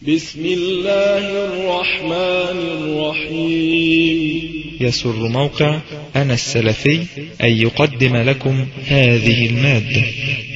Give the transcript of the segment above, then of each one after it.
بسم الله الرحمن الرحيم يسر موقع أنا السلفي أن يقدم لكم هذه المادة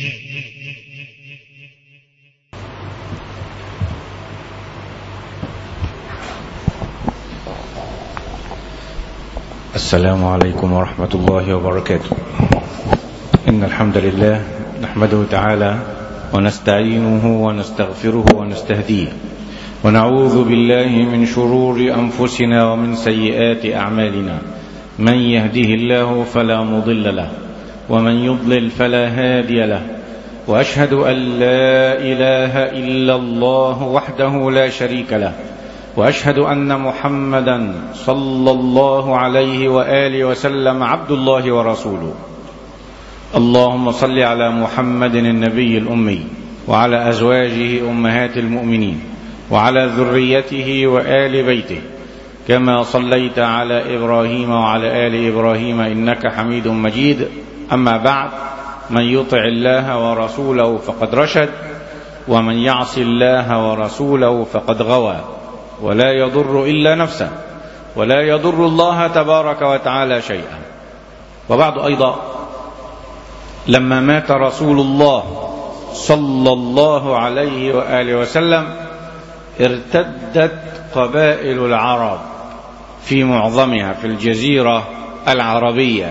السلام عليكم ورحمة الله وبركاته إن الحمد لله نحمده تعالى ونستعينه ونستغفره ونستهديه ونعوذ بالله من شرور أنفسنا ومن سيئات أعمالنا من يهده الله فلا مضل له ومن يضلل فلا هادي له وأشهد أن لا إله إلا الله وحده لا شريك له واشهد ان محمدا صلى الله عليه واله وسلم عبد الله ورسوله اللهم صل على محمد النبي الامي وعلى ازواجه امهات المؤمنين وعلى ذريته وال بيته كما صليت على ابراهيم وعلى ال ابراهيم انك حميد مجيد اما بعد من يطع الله ورسوله فقد رشد ومن يعص الله ورسوله فقد غوى ولا يضر إلا نفسه ولا يضر الله تبارك وتعالى شيئا وبعد أيضا لما مات رسول الله صلى الله عليه وآله وسلم ارتدت قبائل العرب في معظمها في الجزيرة العربية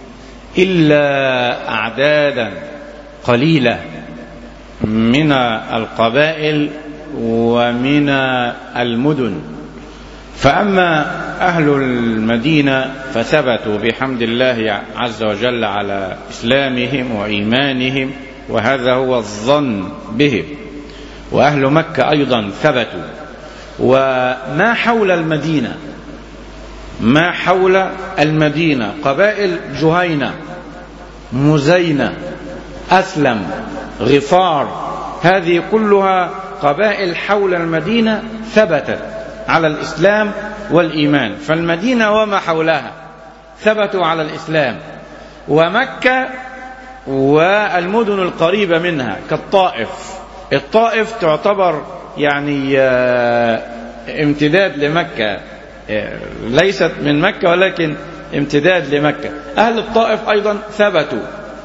إلا أعدادا قليلة من القبائل ومن المدن فأما أهل المدينة فثبتوا بحمد الله عز وجل على إسلامهم وإيمانهم وهذا هو الظن بهم وأهل مكة أيضا ثبتوا وما حول المدينة ما حول المدينة قبائل جهينة مزينة أسلم غفار هذه كلها قبائل حول المدينة ثبتت على الإسلام والإيمان فالمدينة وما حولها ثبتوا على الإسلام ومكة والمدن القريبة منها كالطائف الطائف تعتبر يعني امتداد لمكة ليست من مكة ولكن امتداد لمكة أهل الطائف أيضا ثبتوا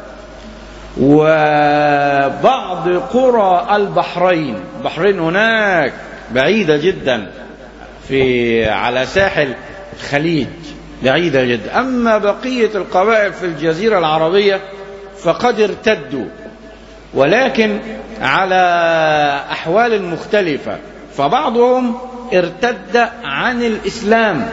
وبعض قرى البحرين البحرين هناك بعيدة جدا في على ساحل الخليج بعيدة جدا أما بقية القبائل في الجزيرة العربية فقد ارتدوا ولكن على أحوال مختلفة فبعضهم ارتد عن الإسلام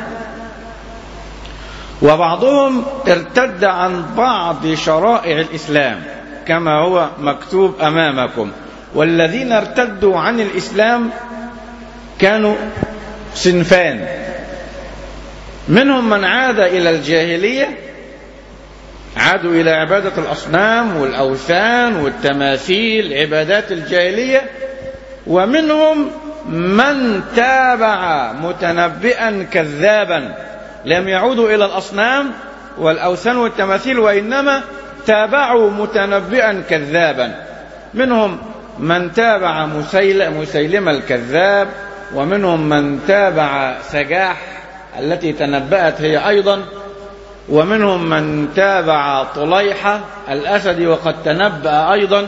وبعضهم ارتد عن بعض شرائع الإسلام كما هو مكتوب امامكم والذين ارتدوا عن الاسلام كانوا صنفان منهم من عاد الى الجاهليه عادوا الى عباده الاصنام والاوثان والتماثيل عبادات الجاهليه ومنهم من تابع متنبئا كذابا لم يعودوا الى الاصنام والاوثان والتماثيل وانما تابعوا متنبئا كذابا منهم من تابع مسيلم الكذاب ومنهم من تابع سجاح التي تنبأت هي أيضا ومنهم من تابع طليحة الأسد وقد تنبأ أيضا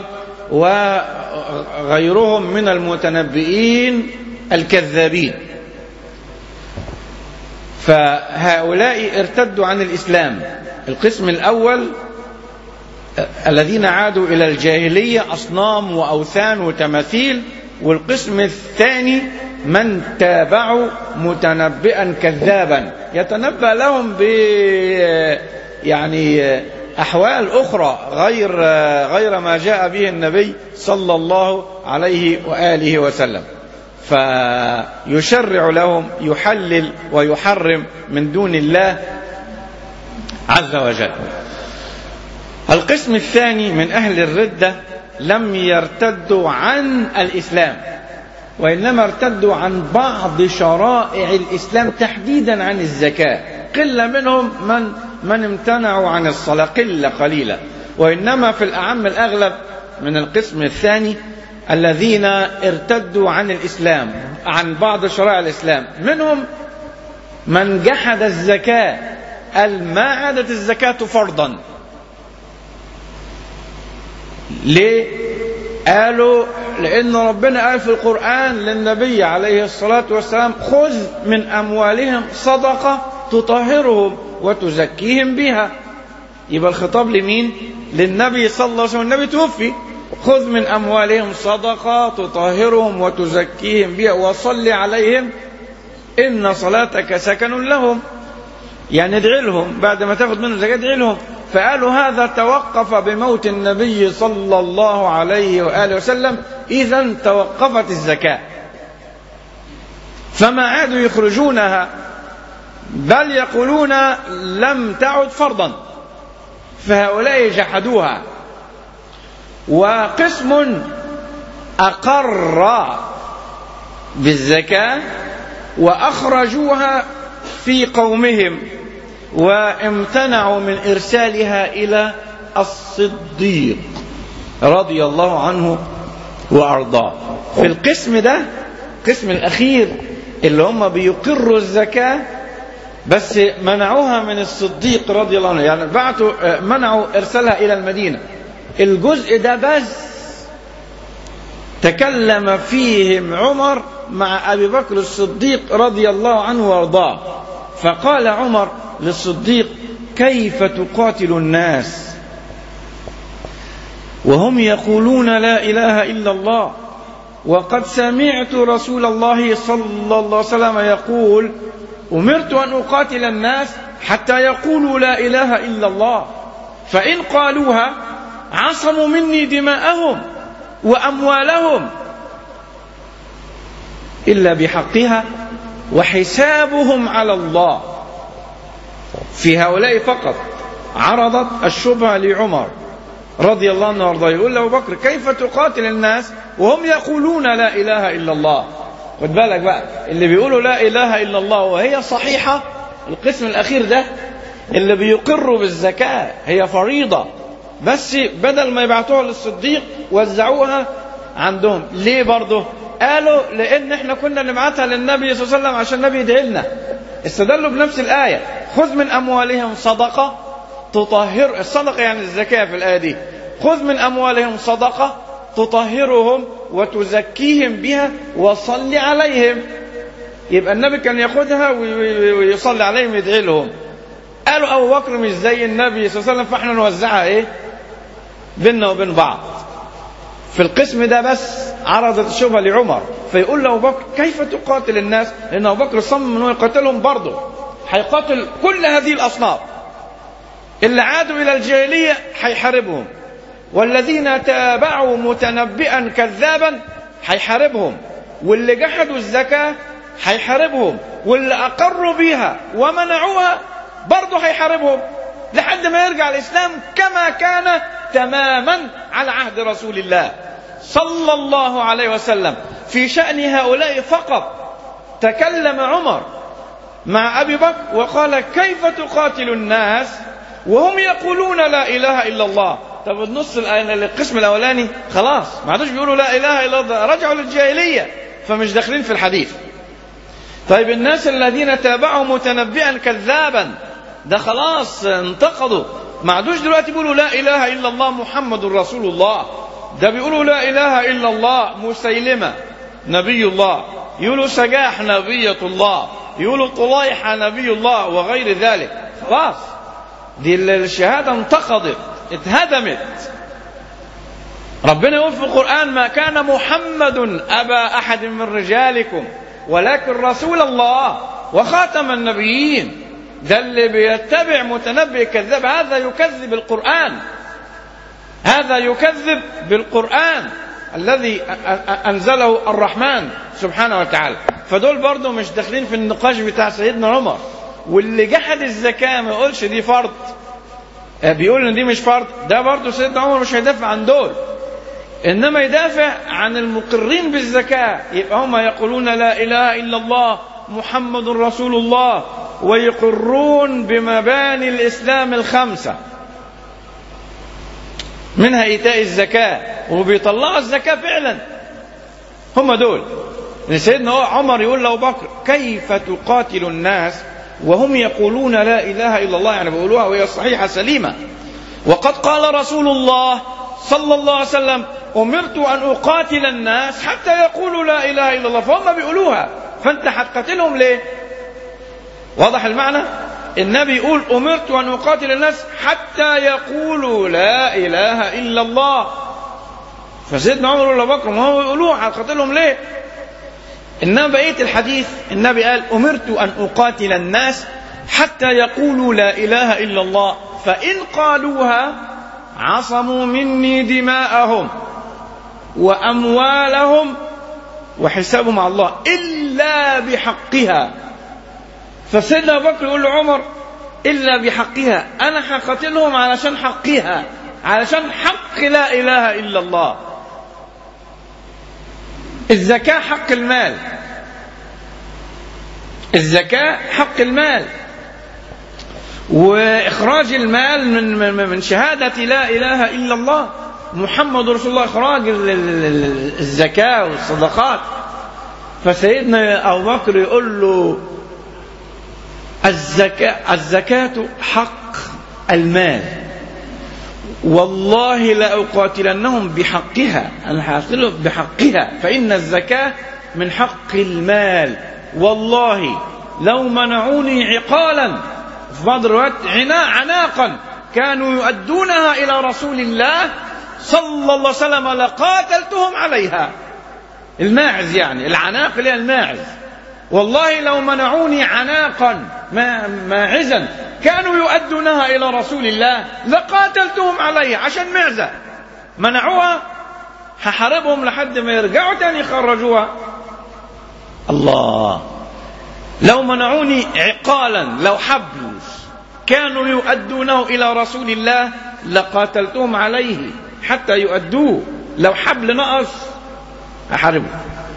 وغيرهم من المتنبئين الكذابين فهؤلاء ارتدوا عن الإسلام القسم الأول الذين عادوا إلى الجاهلية أصنام وأوثان وتماثيل والقسم الثاني من تابعوا متنبئا كذابا يتنبأ لهم ب يعني أحوال أخرى غير غير ما جاء به النبي صلى الله عليه وآله وسلم فيشرع لهم يحلل ويحرم من دون الله عز وجل القسم الثاني من أهل الردة لم يرتدوا عن الإسلام وإنما ارتدوا عن بعض شرائع الإسلام تحديدا عن الزكاة قلة منهم من من امتنعوا عن الصلاة قلة قليلة وإنما في الأعم الأغلب من القسم الثاني الذين ارتدوا عن الإسلام عن بعض شرائع الإسلام منهم من جحد الزكاة قال ما عادت الزكاة فرضا ليه قالوا لأن ربنا قال في القرآن للنبي عليه الصلاة والسلام خذ من أموالهم صدقة تطهرهم وتزكيهم بها يبقى الخطاب لمين للنبي صلى الله عليه وسلم النبي توفي خذ من أموالهم صدقة تطهرهم وتزكيهم بها وصل عليهم إن صلاتك سكن لهم يعني ادعي لهم بعد ما تاخذ منهم زكاة ادعي لهم فقالوا هذا توقف بموت النبي صلى الله عليه وآله وسلم إذا توقفت الزكاة فما عادوا يخرجونها بل يقولون لم تعد فرضا فهؤلاء جحدوها وقسم أقر بالزكاة وأخرجوها في قومهم وامتنعوا من إرسالها إلى الصديق رضي الله عنه وأرضاه في القسم ده القسم الأخير اللي هم بيقروا الزكاة بس منعوها من الصديق رضي الله عنه يعني بعتوا منعوا إرسالها إلى المدينة الجزء ده بس تكلم فيهم عمر مع أبي بكر الصديق رضي الله عنه وارضاه فقال عمر للصديق كيف تقاتل الناس وهم يقولون لا إله إلا الله وقد سمعت رسول الله صلى الله عليه وسلم يقول أمرت أن أقاتل الناس حتى يقولوا لا إله إلا الله فإن قالوها عصموا مني دماءهم وأموالهم إلا بحقها وحسابهم على الله في هؤلاء فقط عرضت الشبهة لعمر رضي الله عنه وارضاه يقول له بكر كيف تقاتل الناس وهم يقولون لا إله إلا الله خد بالك بقى اللي بيقولوا لا إله إلا الله وهي صحيحة القسم الأخير ده اللي بيقروا بالزكاة هي فريضة بس بدل ما يبعتوها للصديق وزعوها عندهم ليه برضه قالوا لان احنا كنا نبعتها للنبي صلى الله عليه وسلم عشان النبي يدعي لنا استدلوا بنفس الايه خذ من اموالهم صدقه تطهر الصدقه يعني الزكاه في الايه دي خذ من اموالهم صدقه تطهرهم وتزكيهم بها وصل عليهم يبقى النبي كان ياخذها ويصلي عليهم ويدعي لهم قالوا ابو بكر مش زي النبي صلى الله عليه وسلم فاحنا نوزعها ايه بيننا وبين بعض في القسم ده بس عرضت الشبهه لعمر فيقول له ابو بكر كيف تقاتل الناس؟ لان ابو بكر صمم انه يقاتلهم برضه هيقاتل كل هذه الاصناف اللي عادوا الى الجاهليه هيحاربهم والذين تابعوا متنبئا كذابا هيحاربهم واللي جحدوا الزكاه هيحاربهم واللي اقروا بيها ومنعوها برضه هيحاربهم لحد ما يرجع الاسلام كما كان تماما على عهد رسول الله صلى الله عليه وسلم في شأن هؤلاء فقط تكلم عمر مع أبي بكر وقال كيف تقاتل الناس وهم يقولون لا إله إلا الله طب النص القسم الأولاني خلاص ما عادوش بيقولوا لا إله إلا الله رجعوا للجاهلية فمش داخلين في الحديث طيب الناس الذين تابعوا متنبئا كذابا ده خلاص انتقدوا ما عادوش دلوقتي بيقولوا لا اله الا الله محمد رسول الله ده بيقولوا لا اله الا الله مسيلمه نبي الله يقولوا سجاح نبية الله يقولوا طليحة نبي الله وغير ذلك خلاص دي الشهادة انتقضت اتهدمت ربنا يقول في القرآن ما كان محمد أبا أحد من رجالكم ولكن رسول الله وخاتم النبيين ده اللي بيتبع متنبئ كذاب هذا يكذب القرآن هذا يكذب بالقرآن الذي أنزله الرحمن سبحانه وتعالى فدول برضه مش داخلين في النقاش بتاع سيدنا عمر واللي جحد الزكاة ما يقولش دي فرض بيقول ان دي مش فرض ده برضه سيدنا عمر مش هيدافع عن دول انما يدافع عن المقرين بالزكاة يبقى هم يقولون لا اله الا الله محمد رسول الله ويقرون بمباني الإسلام الخمسة منها إيتاء الزكاة وبيطلعوا الزكاة فعلا هم دول إن سيدنا عمر يقول لأبو بكر كيف تقاتل الناس وهم يقولون لا إله إلا الله يعني بيقولوها وهي صحيحة سليمة وقد قال رسول الله صلى الله عليه وسلم أمرت أن أقاتل الناس حتى يقولوا لا إله إلا الله فهم بيقولوها فأنت هتقاتلهم ليه واضح المعنى النبي يقول أمرت أن أقاتل الناس حتى يقولوا لا إله إلا الله فسيدنا عمر ولا بكر ما هو يقولوها هتقاتلهم ليه إنما بقية الحديث النبي قال أمرت أن أقاتل الناس حتى يقولوا لا إله إلا الله فإن قالوها عصموا مني دماءهم وأموالهم وحسابهم على الله إلا بحقها فسيدنا أبو بكر يقول لعمر إلا بحقها أنا هقاتلهم علشان حقها علشان حق لا إله إلا الله الزكاة حق المال الزكاة حق المال وإخراج المال من من من شهادة لا إله إلا الله محمد رسول الله إخراج ال- ال- ال- الزكاة والصدقات فسيدنا أبو بكر يقول له الزكاة الزكاة حق المال والله لأقاتلنهم بحقها أنا هقاتلهم بحقها فإن الزكاة من حق المال والله لو منعوني عقالا في بعض الروايات عنا عناقا كانوا يؤدونها إلى رسول الله صلى الله عليه وسلم لقاتلتهم عليها الماعز يعني العناق اللي هي الماعز والله لو منعوني عناقا ما- ماعزا كانوا يؤدونها إلى رسول الله لقاتلتهم عليها عشان معزة منعوها هحاربهم لحد ما يرجعوا تاني يخرجوها الله لو منعوني عقالا لو حبل كانوا يؤدونه إلى رسول الله لقاتلتهم عليه حتى يؤدوه لو حبل نقص أحاربه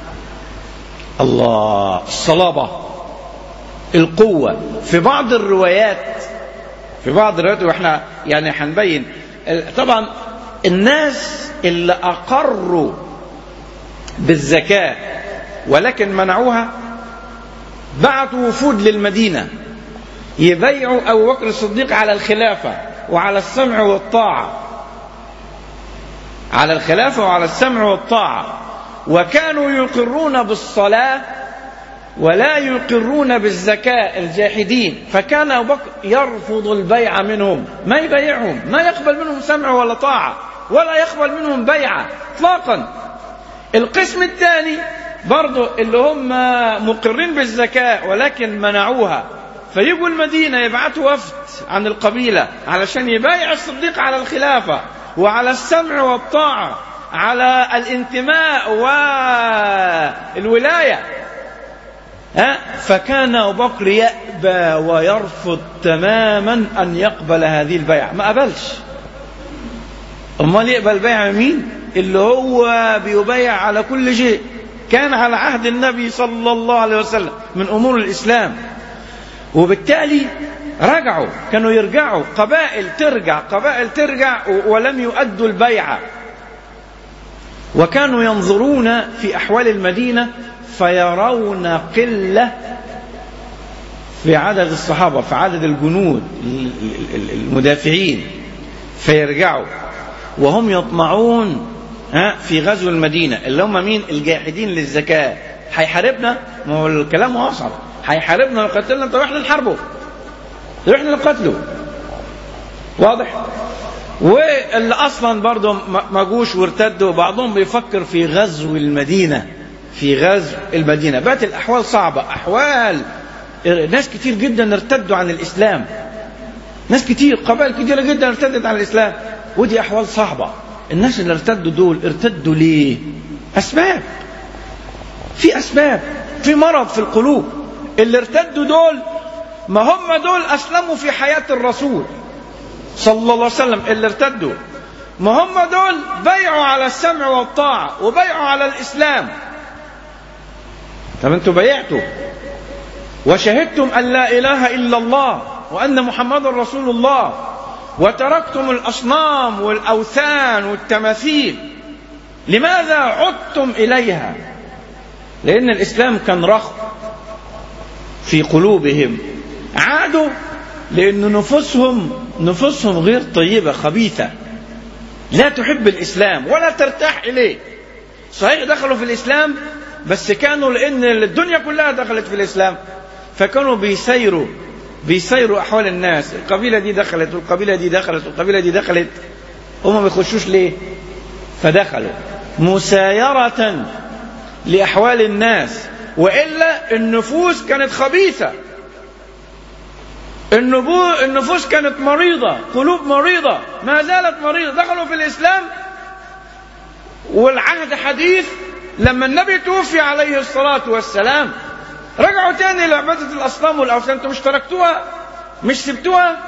الله الصلابة القوة في بعض الروايات في بعض الروايات واحنا يعني هنبين طبعا الناس اللي أقروا بالزكاة ولكن منعوها بعتوا وفود للمدينة يبيعوا أبو بكر الصديق على الخلافة وعلى السمع والطاعة على الخلافة وعلى السمع والطاعة وكانوا يقرون بالصلاة ولا يقرون بالزكاة الجاحدين فكان أبو بكر يرفض البيع منهم ما يبيعهم ما يقبل منهم سمع ولا طاعة ولا يقبل منهم بيعة اطلاقا القسم الثاني برضو اللي هم مقرين بالزكاة ولكن منعوها فيجوا المدينة يبعثوا وفد عن القبيلة علشان يبايع الصديق على الخلافة وعلى السمع والطاعة على الانتماء والولاية ها فكان أبو بكر يأبى ويرفض تماما أن يقبل هذه البيعة ما قبلش أمال يقبل بيع مين اللي هو بيبيع على كل شيء كان على عهد النبي صلى الله عليه وسلم من أمور الإسلام وبالتالي رجعوا كانوا يرجعوا قبائل ترجع قبائل ترجع ولم يؤدوا البيعة وكانوا ينظرون في أحوال المدينة فيرون قلة في عدد الصحابة في عدد الجنود المدافعين فيرجعوا وهم يطمعون ها في غزو المدينة اللي هم مين الجاحدين للزكاة هيحاربنا ما هو الكلام وصل هيحاربنا ويقتلنا طب احنا نحاربه طب احنا نقتله واضح واللي اصلا برضه ما جوش وارتدوا بعضهم بيفكر في غزو المدينه في غزو المدينه بقت الاحوال صعبه احوال ناس كتير جدا ارتدوا عن الاسلام ناس كتير قبائل كتيره جدا ارتدت عن الاسلام ودي احوال صعبه الناس اللي ارتدوا دول ارتدوا ليه اسباب في اسباب في مرض في القلوب اللي ارتدوا دول ما هم دول اسلموا في حياه الرسول صلى الله عليه وسلم اللي ارتدوا ما هم دول بيعوا على السمع والطاعة وبيعوا على الإسلام طب انتوا بيعتوا وشهدتم أن لا إله إلا الله وأن محمد رسول الله وتركتم الأصنام والأوثان والتماثيل لماذا عدتم إليها لأن الإسلام كان رخو في قلوبهم عادوا لأن نفوسهم نفوسهم غير طيبة خبيثة لا تحب الإسلام ولا ترتاح إليه صحيح دخلوا في الإسلام بس كانوا لأن الدنيا كلها دخلت في الإسلام فكانوا بيسيروا بيسيروا أحوال الناس القبيلة دي دخلت والقبيلة دي دخلت والقبيلة دي دخلت هم ما بيخشوش ليه فدخلوا مسايرة لأحوال الناس وإلا النفوس كانت خبيثة النبو... النفوس كانت مريضة قلوب مريضة ما زالت مريضة دخلوا في الإسلام والعهد حديث لما النبي توفي عليه الصلاة والسلام رجعوا تاني لعبادة الأصنام والأوثان انتم مش تركتوها مش سبتوها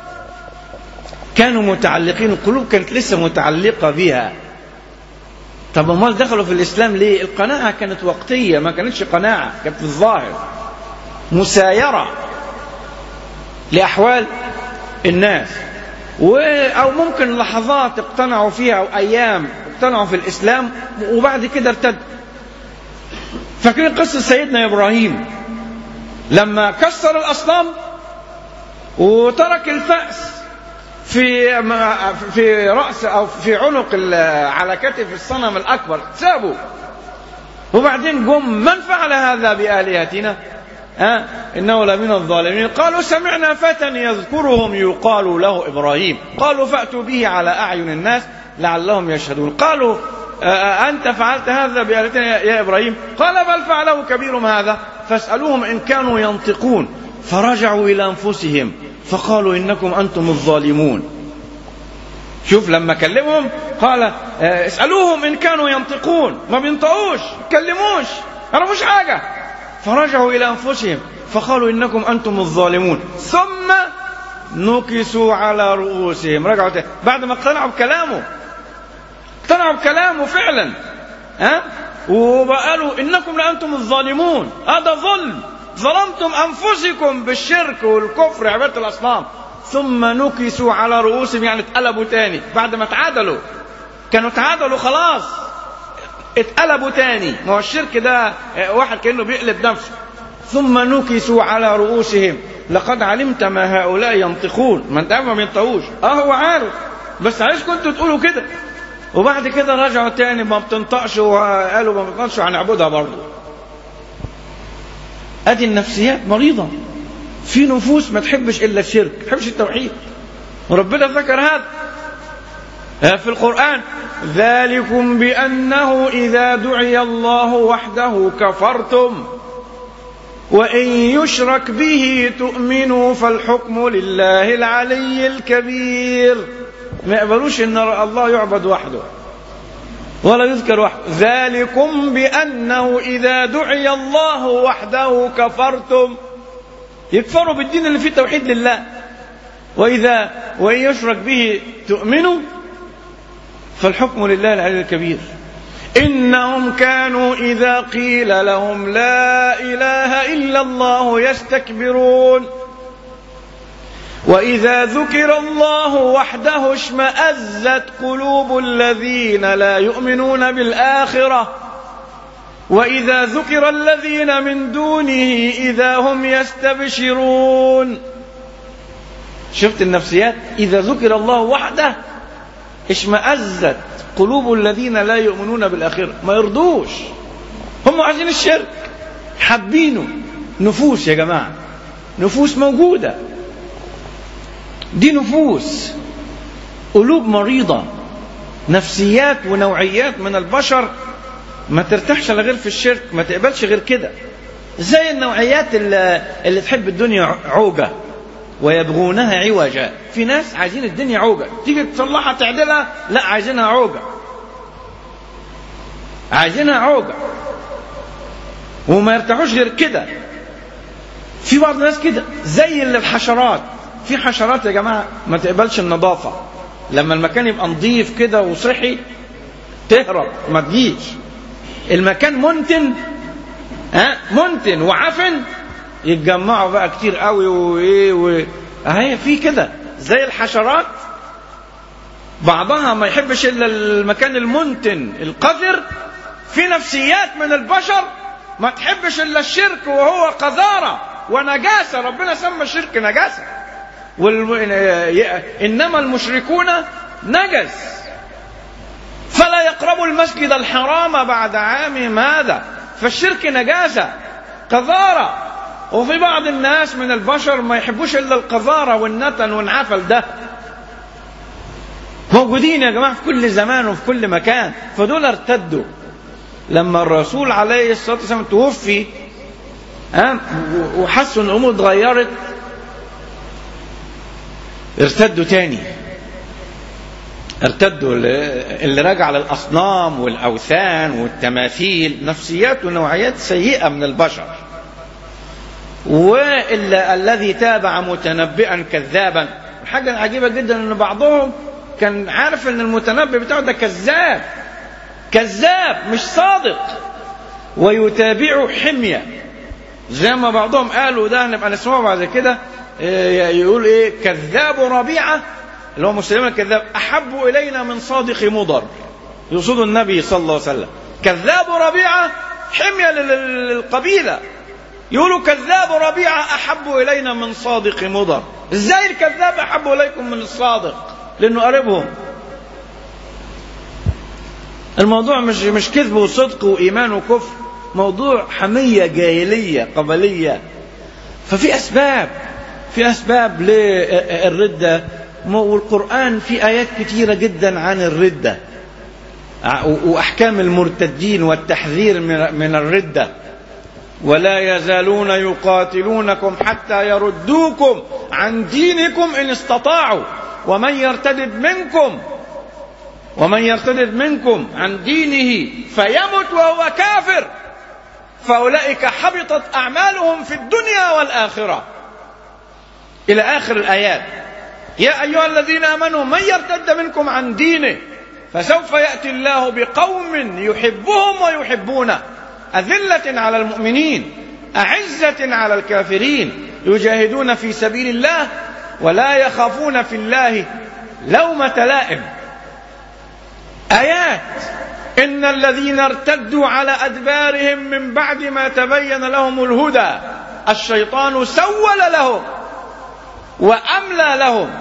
كانوا متعلقين القلوب كانت لسه متعلقة بها طب امال دخلوا في الاسلام ليه القناعه كانت وقتيه ما كانتش قناعه كانت في الظاهر مسايره لاحوال الناس و او ممكن لحظات اقتنعوا فيها او ايام اقتنعوا في الاسلام وبعد كده ارتدوا فاكرين قصه سيدنا ابراهيم لما كسر الاصنام وترك الفأس في في راس او في عنق على كتف الصنم الاكبر سابوا وبعدين قم من فعل هذا بالهتنا ها انه لمن الظالمين قالوا سمعنا فتى يذكرهم يقال له ابراهيم قالوا فاتوا به على اعين الناس لعلهم يشهدون قالوا انت فعلت هذا بالهتنا يا ابراهيم قال بل فعله كبيرهم هذا فاسالوهم ان كانوا ينطقون فرجعوا الى انفسهم فقالوا انكم انتم الظالمون شوف لما كلمهم قال اسالوهم ان كانوا ينطقون ما بينطقوش يتكلموش يعرفوش حاجه فرجعوا الى انفسهم فقالوا انكم انتم الظالمون ثم نكسوا على رؤوسهم رجعوا تاني بعد ما اقتنعوا بكلامه اقتنعوا بكلامه فعلا ها وقالوا انكم لانتم الظالمون هذا ظلم ظلمتم انفسكم بالشرك والكفر عباده الاصنام ثم نكسوا على رؤوسهم يعني اتقلبوا تاني بعد ما اتعادلوا كانوا اتعادلوا خلاص اتقلبوا تاني ما هو الشرك ده واحد كانه بيقلب نفسه ثم نكسوا على رؤوسهم لقد علمت ما هؤلاء ينطقون ما انت ما بينطقوش اه هو عارف بس عايز كنتوا تقولوا كده وبعد كده رجعوا تاني ما بتنطقش وقالوا ما بنطقش هنعبدها برضه ادي النفسيات مريضه في نفوس ما تحبش الا الشرك ما تحبش التوحيد وربنا ذكر هذا في القران ذلكم بانه اذا دعي الله وحده كفرتم وان يشرك به تؤمنوا فالحكم لله العلي الكبير ما يقبلوش ان الله يعبد وحده ولا يذكر وحده ذلكم بانه اذا دعي الله وحده كفرتم يكفروا بالدين اللي فيه توحيد لله وإذا وإن يشرك به تؤمنوا فالحكم لله العلي الكبير إنهم كانوا إذا قيل لهم لا إله إلا الله يستكبرون وإذا ذكر الله وحده اشمأزت قلوب الذين لا يؤمنون بالآخرة وإذا ذكر الذين من دونه إذا هم يستبشرون شفت النفسيات إذا ذكر الله وحده اشمأزت قلوب الذين لا يؤمنون بالآخرة ما يرضوش هم عايزين الشرك حابينه نفوس يا جماعة نفوس موجودة دي نفوس قلوب مريضة نفسيات ونوعيات من البشر ما ترتاحش الا غير في الشرك ما تقبلش غير كده زي النوعيات اللي, اللي تحب الدنيا عوجة ويبغونها عوجا في ناس عايزين الدنيا عوجة تيجي تصلحها تعدلها لا عايزينها عوجة عايزينها عوجة وما يرتاحوش غير كده في بعض الناس كده زي اللي الحشرات في حشرات يا جماعة ما تقبلش النظافة لما المكان يبقى نظيف كده وصحي تهرب ما تجيش المكان منتن ها منتن وعفن يتجمعوا بقى كتير قوي وايه و... اهي في كده زي الحشرات بعضها ما يحبش الا المكان المنتن القذر في نفسيات من البشر ما تحبش الا الشرك وهو قذاره ونجاسه ربنا سمى الشرك نجاسه والم... انما المشركون نجس فلا يقربوا المسجد الحرام بعد عامهم هذا فالشرك نجاسه قذاره وفي بعض الناس من البشر ما يحبوش الا القذاره والنتن والعفل ده موجودين يا جماعه في كل زمان وفي كل مكان فدول ارتدوا لما الرسول عليه الصلاه والسلام توفي ها وحسوا ان الامور اتغيرت ارتدوا تاني ارتدوا اللي رجع للاصنام والاوثان والتماثيل نفسيات ونوعيات سيئه من البشر والذي تابع متنبئا كذابا الحاجه العجيبه جدا ان بعضهم كان عارف ان المتنبئ بتاعه ده كذاب كذاب مش صادق ويتابع حميه زي ما بعضهم قالوا ده نبقى نسمعه بعد كده يقول ايه كذاب ربيعه اللي هو مسلم الكذاب احب الينا من صادق مضر يقصد النبي صلى الله عليه وسلم كذاب ربيعه حميه للقبيله يقولوا كذاب ربيعه احب الينا من صادق مضر ازاي الكذاب احب اليكم من الصادق لانه قريبهم الموضوع مش مش كذب وصدق وايمان وكفر موضوع حميه جاهليه قبليه ففي اسباب في اسباب للرده والقران في ايات كثيره جدا عن الرده واحكام المرتدين والتحذير من الرده ولا يزالون يقاتلونكم حتى يردوكم عن دينكم ان استطاعوا ومن يرتد منكم ومن يرتد منكم عن دينه فيمت وهو كافر فاولئك حبطت اعمالهم في الدنيا والاخره الى اخر الايات يا ايها الذين امنوا من يرتد منكم عن دينه فسوف ياتي الله بقوم يحبهم ويحبونه اذله على المؤمنين اعزه على الكافرين يجاهدون في سبيل الله ولا يخافون في الله لومه لائم ايات ان الذين ارتدوا على ادبارهم من بعد ما تبين لهم الهدى الشيطان سول لهم واملى لهم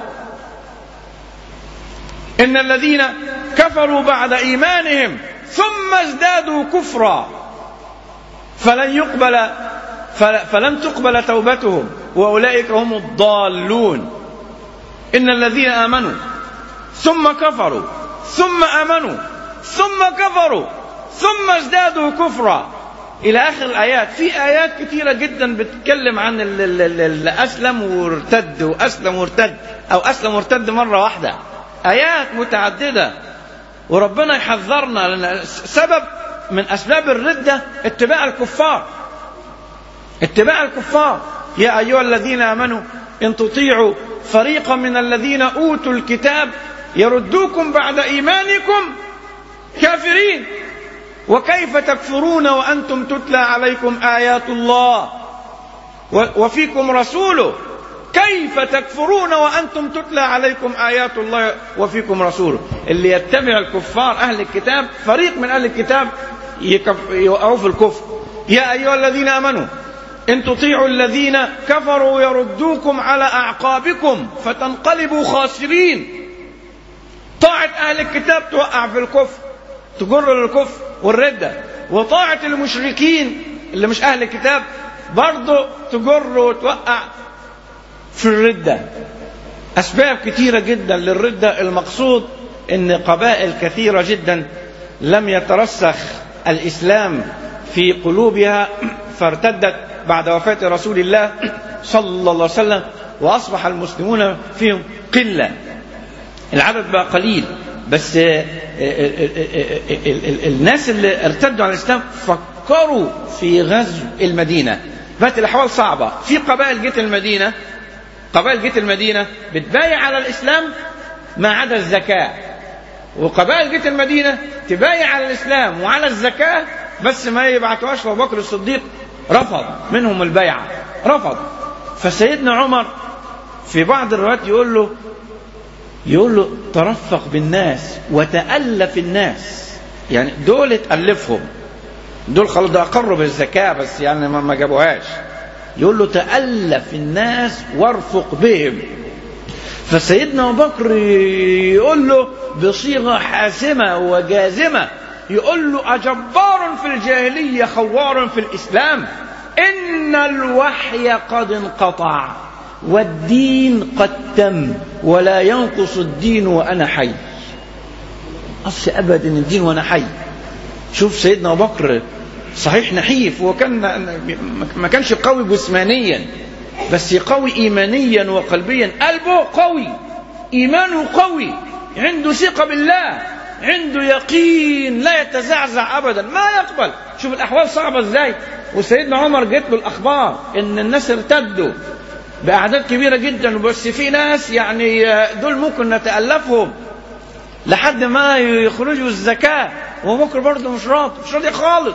ان الذين كفروا بعد ايمانهم ثم ازدادوا كفرا فلن يقبل فلن تقبل توبتهم واولئك هم الضالون ان الذين امنوا ثم كفروا ثم امنوا ثم كفروا ثم ازدادوا كفرا الى اخر الايات في ايات كثيره جدا بتتكلم عن اللي اسلم وارتد واسلم وارتد او اسلم وارتد مره واحده ايات متعدده وربنا يحذرنا لان سبب من اسباب الرده اتباع الكفار اتباع الكفار يا ايها الذين امنوا ان تطيعوا فريقا من الذين اوتوا الكتاب يردوكم بعد ايمانكم كافرين وكيف تكفرون وانتم تتلى عليكم ايات الله وفيكم رسوله كيف تكفرون وانتم تتلى عليكم ايات الله وفيكم رسوله اللي يتبع الكفار اهل الكتاب فريق من اهل الكتاب يوقعوا في الكفر يا ايها الذين امنوا ان تطيعوا الذين كفروا يردوكم على اعقابكم فتنقلبوا خاسرين طاعه اهل الكتاب توقع في الكفر تجر للكفر والردة وطاعة المشركين اللي مش أهل الكتاب برضه تجر وتوقع في الردة أسباب كثيرة جدا للردة المقصود أن قبائل كثيرة جدا لم يترسخ الإسلام في قلوبها فارتدت بعد وفاة رسول الله صلى الله عليه وسلم وأصبح المسلمون فيهم قلة العدد بقى قليل بس الناس اللي ارتدوا على الاسلام فكروا في غزو المدينه بقت الاحوال صعبه في قبائل جت المدينه قبائل جت المدينه بتبايع على الاسلام ما عدا الزكاه وقبائل جت المدينه تبايع على الاسلام وعلى الزكاه بس ما يبعتوهاش ابو بكر الصديق رفض منهم البيعه رفض فسيدنا عمر في بعض الروايات يقول له يقول له ترفق بالناس وتألف الناس يعني دول تألفهم دول خلاص ده اقروا بالزكاه بس يعني ما ما جابوهاش يقول له تالف الناس وارفق بهم فسيدنا ابو بكر يقول له بصيغه حاسمه وجازمه يقول له اجبار في الجاهليه خوار في الاسلام ان الوحي قد انقطع والدين قد تم ولا ينقص الدين وانا حي أصل ابدا الدين وانا حي شوف سيدنا ابو بكر صحيح نحيف وكان ما كانش قوي جسمانيا بس قوي ايمانيا وقلبيا قلبه قوي ايمانه قوي عنده ثقه بالله عنده يقين لا يتزعزع ابدا ما يقبل شوف الاحوال صعبه ازاي وسيدنا عمر جت له الاخبار ان الناس ارتدوا باعداد كبيره جدا بس في ناس يعني دول ممكن نتالفهم لحد ما يخرجوا الزكاه وبكر برضه مش راضي مش راضي خالص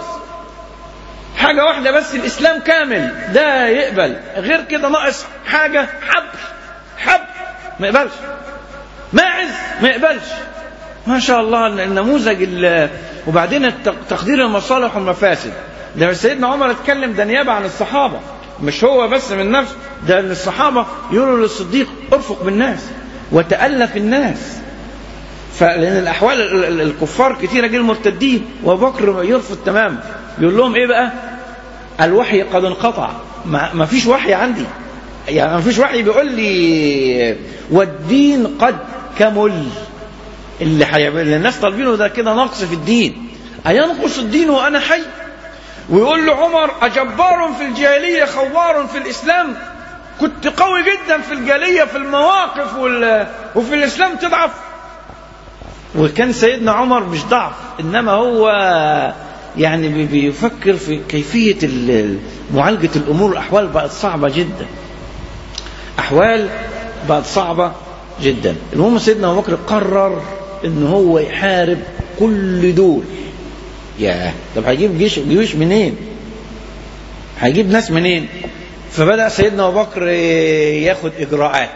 حاجة واحدة بس الإسلام كامل ده يقبل غير كده ناقص حاجة حبل حبل ما يقبلش ماعز ما يقبلش ما شاء الله النموذج ال- وبعدين الت- تقدير المصالح والمفاسد ده سيدنا عمر اتكلم ده نيابة عن الصحابة مش هو بس من نفسه ده إن الصحابة يقولوا للصديق ارفق بالناس وتألف الناس فلان الاحوال ال- ال- الكفار كثيره جدا مرتدين وابو بكر يرفض تماما يقول لهم ايه بقى الوحي قد انقطع ما ما فيش وحي عندي يعني ما فيش وحي بيقول لي والدين قد كمل اللي حيعمل اللي الناس طالبينه ده كده نقص في الدين أينقص الدين وأنا حي ويقول له عمر أجبار في الجاهلية خوار في الإسلام كنت قوي جدا في الجاهلية في المواقف وال... وفي الإسلام تضعف وكان سيدنا عمر مش ضعف إنما هو يعني بي- بيفكر في كيفية ال- معالجة الأمور الأحوال بقت صعبة جدا أحوال بقت صعبة جدا المهم سيدنا أبو بكر قرر إن هو يحارب كل دول ياه طب هيجيب جيش جيوش منين هيجيب ناس منين فبدأ سيدنا أبو بكر ياخد إجراءات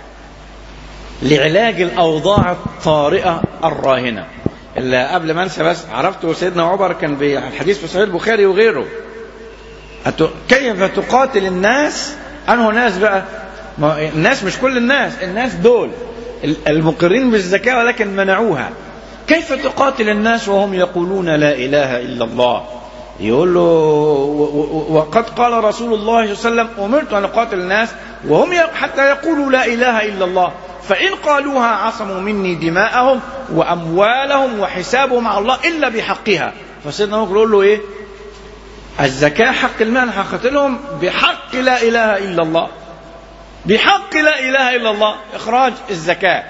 لعلاج الأوضاع الطارئة الراهنة اللي قبل ما انسى بس عرفته سيدنا عمر كان بالحديث في صحيح البخاري وغيره أت- كيف تقاتل الناس أنه ناس بقى ما الناس مش كل الناس الناس دول ال- المقرين بالزكاة ولكن منعوها كيف تقاتل الناس وهم يقولون لا إله إلا الله يقول له و- و- وقد قال رسول الله صلى الله عليه وسلم أمرت أن أقاتل الناس وهم ي- حتى يقولوا لا إله إلا الله فإن قالوها عصموا مني دماءهم وأموالهم وحسابهم على الله إلا بحقها فسيدنا أبو بكر يقول له إيه الزكاة حق المال هقتلهم بحق لا إله إلا الله بحق لا إله إلا الله إخراج الزكاة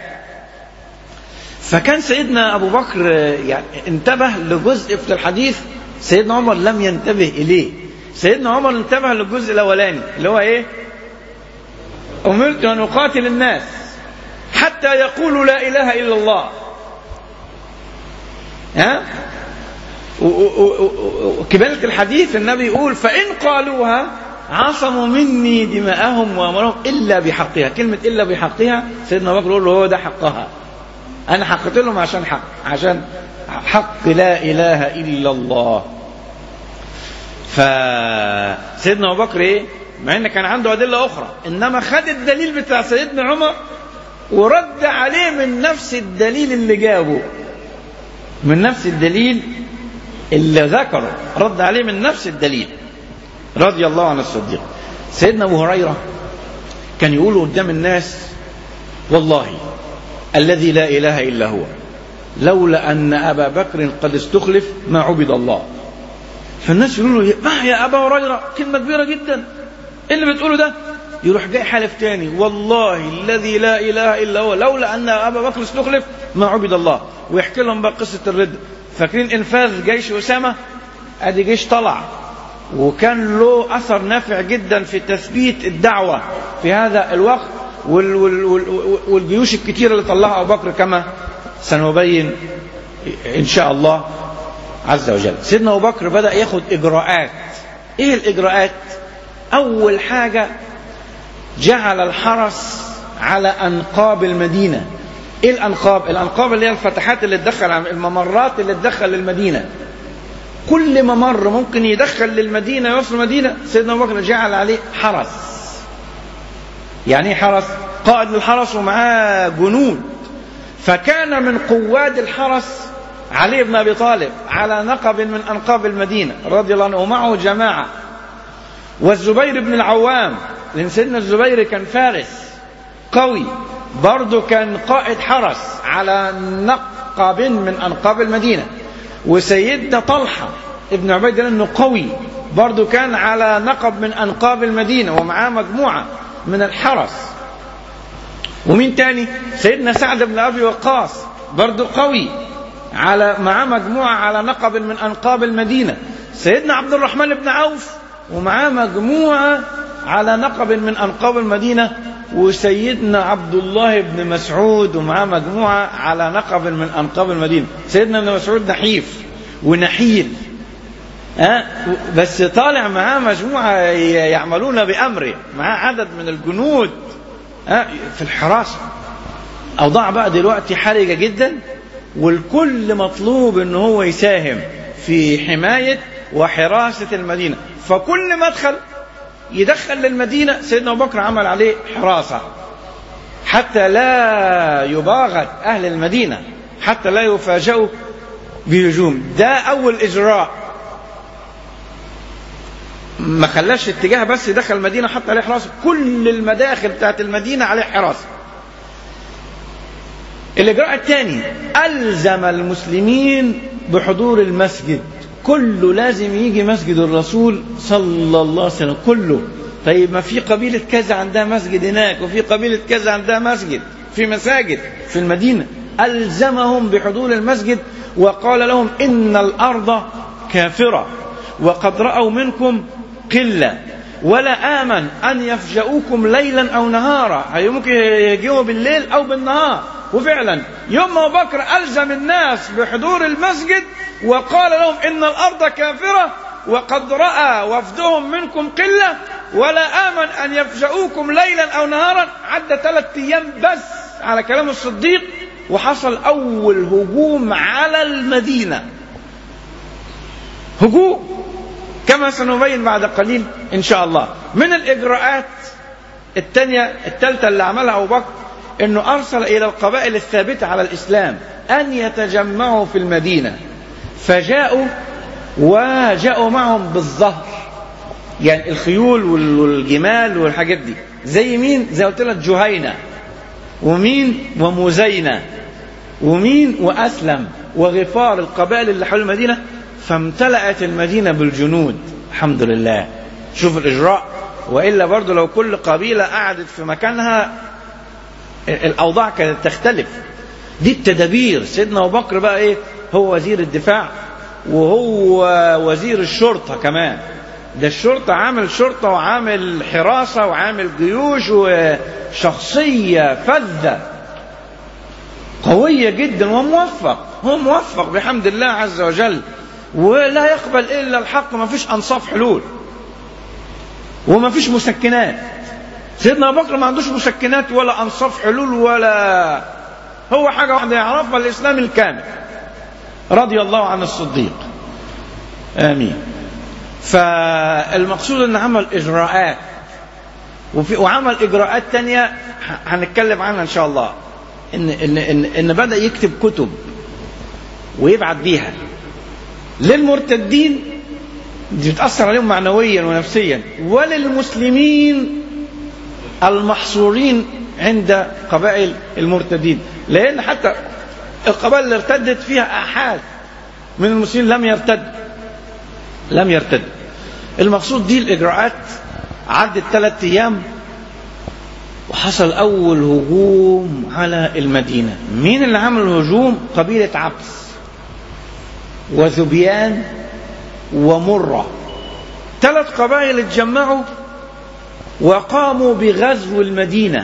فكان سيدنا أبو بكر يعني انتبه لجزء في الحديث سيدنا عمر لم ينتبه إليه سيدنا عمر انتبه للجزء الأولاني اللي هو إيه أمرت أن أقاتل الناس حتى يقولوا لا إله إلا الله ها و- و- و- وكمالة الحديث النبي يقول فإن قالوها عصموا مني دماءهم وأمرهم إلا بحقها كلمة إلا بحقها سيدنا أبو بكر يقول له هو ده حقها أنا حقت لهم عشان حق عشان حق لا إله إلا الله فسيدنا أبو بكر إيه مع إن كان عنده أدلة أخرى إنما خد الدليل بتاع سيدنا عمر ورد عليه من نفس الدليل اللي جابه من نفس الدليل اللي ذكره رد عليه من نفس الدليل رضي الله عن الصديق سيدنا ابو هريره كان يقول قدام الناس والله الذي لا اله الا هو لولا ان ابا بكر قد استخلف ما عبد الله فالناس يقولوا له ما يا ابا هريره كلمه كبيره جدا ايه اللي بتقوله ده يروح جاي حالف تاني والله الذي لا اله الا هو لولا ان ابا بكر استخلف ما عبد الله ويحكي لهم بقى قصه الرد فاكرين انفاذ جيش اسامه ادي جيش طلع وكان له اثر نافع جدا في تثبيت الدعوه في هذا الوقت وال وال وال والجيوش الكتيره اللي طلعها ابو بكر كما سنبين ان شاء الله عز وجل سيدنا ابو بكر بدا ياخد اجراءات ايه الاجراءات اول حاجه جعل الحرس على انقاب المدينه ايه الانقاب الانقاب اللي هي الفتحات اللي تدخل الممرات اللي تدخل للمدينه كل ما مر ممكن يدخل للمدينة يوصل المدينة سيدنا أبو بكر جعل عليه حرس يعني ايه حرس قائد للحرس ومعاه جنود فكان من قواد الحرس علي بن أبي طالب على نقب من أنقاب المدينة رضي الله عنه ومعه جماعة والزبير بن العوام لأن سيدنا الزبير كان فارس قوي برضه كان قائد حرس على نقب من أنقاب المدينة وسيدنا طلحة ابن عبيد الله انه قوي برضه كان على نقب من أنقاب المدينة ومعاه مجموعة من الحرس ومين تاني سيدنا سعد بن أبي وقاص برضه قوي على معاه مجموعة على نقب من أنقاب المدينة سيدنا عبد الرحمن بن عوف ومعاه مجموعة على نقب من أنقاب المدينة وسيدنا عبد الله بن مسعود ومعاه مجموعة على نقب من أنقاب المدينة سيدنا ابن مسعود نحيف ونحيل أه؟ بس طالع معاه مجموعة يعملون بأمره معاه عدد من الجنود أه؟ في الحراسة أوضاع بقى دلوقتي حرجة جدا والكل مطلوب ان هو يساهم في حماية وحراسة المدينة فكل مدخل يدخل للمدينة سيدنا أبو بكر عمل عليه حراسة حتى لا يباغت أهل المدينة حتى لا يفاجئوا بهجوم ده أول إجراء ما خلاش اتجاه بس يدخل المدينة حتى عليه حراسة كل المداخل بتاعت المدينة عليه حراسة الإجراء الثاني ألزم المسلمين بحضور المسجد كله لازم يجي مسجد الرسول صلى الله عليه وسلم كله طيب ما في قبيلة كذا عندها مسجد هناك وفي قبيلة كذا عندها مسجد في مساجد في المدينة ألزمهم بحضور المسجد وقال لهم إن الأرض كافرة وقد رأوا منكم قلة ولا آمن أن يفجأوكم ليلا أو نهارا هي ممكن يجيوا بالليل أو بالنهار وفعلا يوم أبو بكر ألزم الناس بحضور المسجد وقال لهم إن الأرض كافرة وقد رأى وفدهم منكم قلة ولا آمن أن يفجأوكم ليلا أو نهارا عدى ثلاثة أيام بس على كلام الصديق وحصل أول هجوم على المدينة هجوم كما سنبين بعد قليل إن شاء الله من الإجراءات الثانية الثالثة اللي عملها أبو بكر أنه أرسل إلى القبائل الثابتة على الإسلام أن يتجمعوا في المدينة فجاءوا وجاءوا معهم بالظهر يعني الخيول والجمال والحاجات دي زي مين زي قلت لك جهينة ومين ومزينة ومين وأسلم وغفار القبائل اللي حول المدينة فامتلأت المدينة بالجنود الحمد لله شوف الإجراء وإلا برضو لو كل قبيلة قعدت في مكانها الأوضاع كانت تختلف دي التدابير سيدنا أبو بكر بقى إيه هو وزير الدفاع وهو وزير الشرطة كمان ده الشرطة عامل شرطة وعامل حراسة وعامل جيوش وشخصية فذة قوية جدا وموفق هو موفق بحمد الله عز وجل ولا يقبل إلا الحق ما فيش أنصاف حلول وما فيش مسكنات سيدنا أبو بكر ما عندوش مسكنات ولا أنصاف حلول ولا هو حاجة واحدة يعرفها الإسلام الكامل رضي الله عن الصديق آمين فالمقصود أن عمل إجراءات وفي وعمل إجراءات تانية هنتكلم عنها إن شاء الله إن, إن, إن, إن بدأ يكتب كتب ويبعت بيها للمرتدين دي بتأثر عليهم معنويا ونفسيا وللمسلمين المحصورين عند قبائل المرتدين لأن حتى القبائل اللي ارتدت فيها آحاد من المسلمين لم يرتد لم يرتد المقصود دي الإجراءات عدت ثلاثة أيام وحصل أول هجوم على المدينة مين اللي عمل الهجوم قبيلة عبس وذبيان ومرة ثلاث قبائل اتجمعوا وقاموا بغزو المدينة